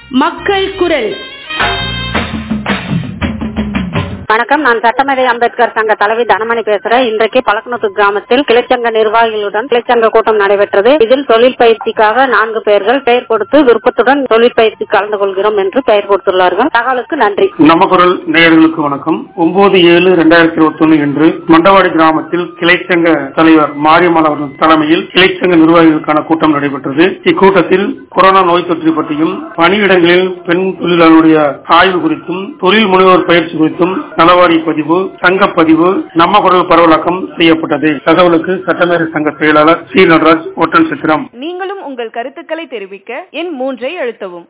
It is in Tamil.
மக்கள் குரல் வணக்கம் நான் சட்டமேதை அம்பேத்கர் சங்க தலைவி தனமணி பேசுறேன் இன்றைக்கு பழக்கநூத்து கிராமத்தில் கிளைச்சங்க நிர்வாகிகளுடன் கிளைச்சங்க கூட்டம் நடைபெற்றது இதில் தொழில் பயிற்சிக்காக நான்கு பேர்கள் பெயர் கொடுத்து விருப்பத்துடன் தொழில் பயிற்சி கலந்து கொள்கிறோம் என்று பெயர் கொடுத்துள்ளார்கள் தகவலுக்கு நன்றி நம்ம குரல் நேயர்களுக்கு வணக்கம் ஒன்பது ஏழு இரண்டாயிரத்தி இருபத்தி ஒன்னு இன்று மண்டவாடி கிராமத்தில் கிளைச்சங்க தலைவர் மாரியம்மாள் அவர்கள் தலைமையில் கிளைச்சங்க நிர்வாகிகளுக்கான கூட்டம் நடைபெற்றது இக்கூட்டத்தில் கொரோனா நோய் தொற்று பற்றியும் பணியிடங்களில் பெண் தொழிலாளருடைய ஆய்வு குறித்தும் தொழில் முனைவோர் பயிற்சி குறித்தும் நலவாரி பதிவு சங்க பதிவு நம்ம குரல் பரவலாக்கம் செய்யப்பட்டது தகவலுக்கு சட்டமேதை சங்க செயலாளர் சி நடராஜ் ஒட்டன் சித்திரம் நீங்களும் உங்கள் கருத்துக்களை தெரிவிக்க எண் மூன்றை அழுத்தவும்